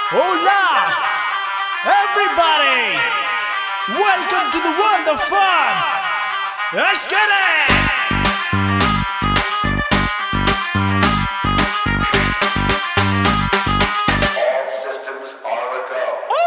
Hola! Everybody! Welcome to the world of fun! Let's get it! All systems are a go.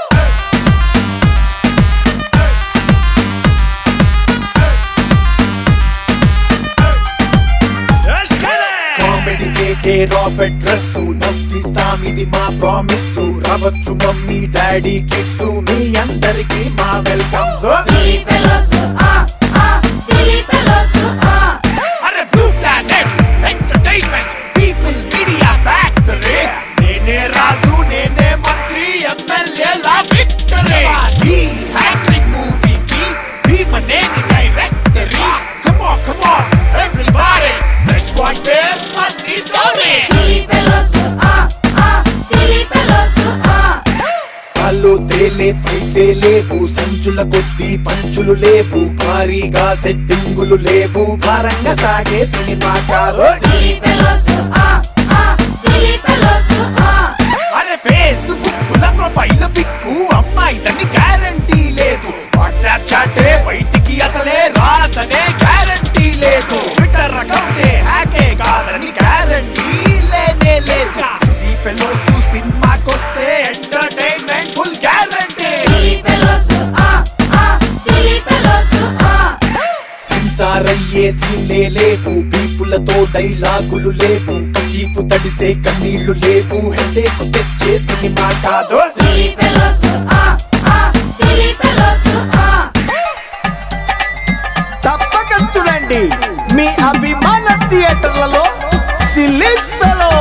Let's get it! Comedy కేకే Robert dress నవ్విస్తాం ఇది మా promise రావచ్చు mummy daddy kids మీ అందరికి మా welcome so Silly fellows, ah, ah, silly fellows, ah. అరే blue planet entertainments people media factory Nene Raju Nene Mantri MLA లా విక్టరీ ఈ హ్యాట్రిక్ మూవీకి Bheemaneni directory come on come on everybody let's watch this funny story Silly fellows, ah, ah, silly fellows, ah. వాళ్ళు తేలే ఫైట్సే లేవు సంచుల కొద్ది పంచులు లేవు భారీగా సెట్టింగులు లేవు భారంగా సాగే సినిమా కాదు Silly fellows, ah, ah, silly fellows, ah. అరే ఫేస్బుక్ ల ప్రొఫైల్ పిక్కు అమ్మాయిదని గ్యారంటీ లేదు వాట్సాప్ చాటే బయటికి అసలే రాదనే గ్యారంటీ లేదు ట్విట్టర్ అకౌంటే హ్యాకే కాదని గ్యారంటీ లేనే లేదు సినీ ఫెలోస్ సినిమాకొస్తే entertainment full guarantee Silly fellows, ah, ah, silly fellows, ah. Censor అయ్యే సీన్లే లేవు పీపులతో డైలాగులు లేవు చీపు తడిసే కన్నీళ్లు లేవు హెడేకు తెచ్చే సినిమా కాదు Silly fellows, ah, ah, silly fellows, ah. తప్పక చూడండి మీ అభిమాన థియేటర్లలో సిల్లీ ఫెలో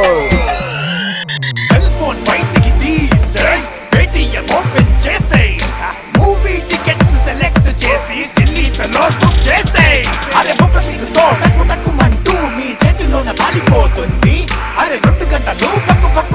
సెల్ ఫోన్ బయటికి తీసేయ్ పేటిఎం ఓపెన్ చేసేయ్ మూవీ టికెట్స్ సెలెక్ట్ చేసి సిల్లీ ఫెలోస్ బుక్ చేసేయ్ అరే బుక్ తో టక్కు టక్కుమంటూ మీ చేతిలోన పాలిపోతుంది అరే రెండు గంటలు పక్కు పక్కు